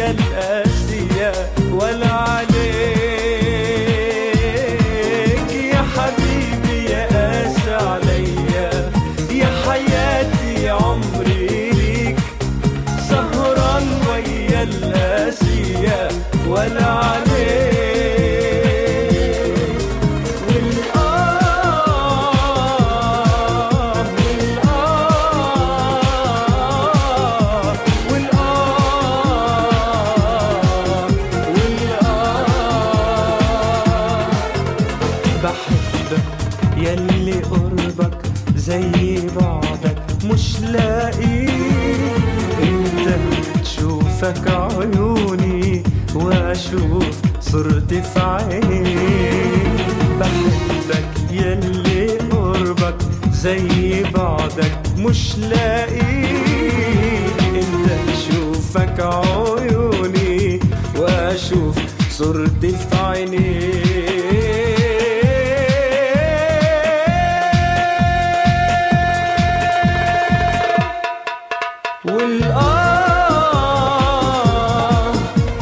ويا القاسية ولا عليك يا حبيبي يا قاسى عليا يا حياتي عمري ليك سهران ويا القاسية ولا عليك والآه والآه والآه والآه بحبك يلي قربك زي بعدك مش لاقي انت تشوفك عيوني واشوف صرت في عيني بحبك يلي قربك زي بعدك مش لاقي انت تشوفك عيوني واشوف صرت في عيني والآه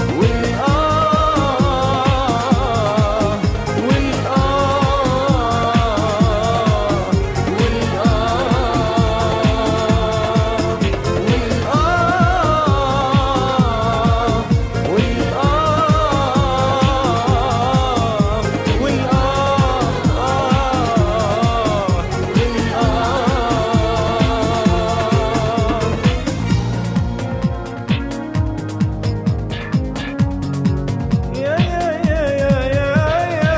والآه والآه يا يا يا يا يا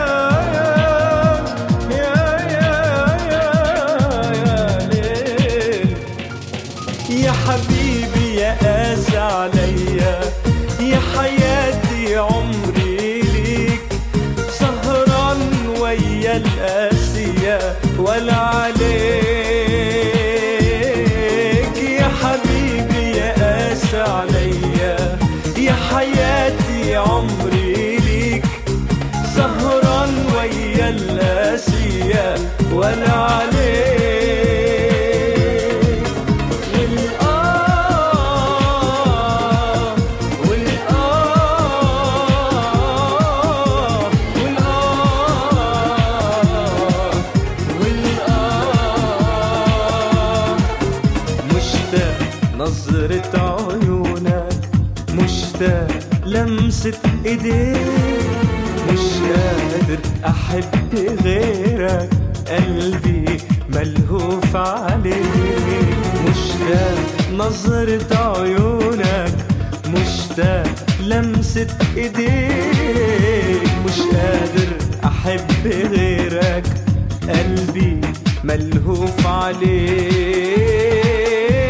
يا يا يا يا ليل يا حبيبي يا قاسى عليا يا حياتي عمري ليك سهران ويا القاسية ولا عليك يا حبيبي يا قاسى عليا يا حياتي عمري ليك سهران ويا القاسية ولا عليك والآه والآه والآه والآه مشتاق نظرة عيونك مشتاق لمسة ايديك مش قادر احب غيرك قلبي ملهوف عليك مشتاق نظرة عيونك مشتاق لمسة ايديك مش قادر احب غيرك قلبي ملهوف عليك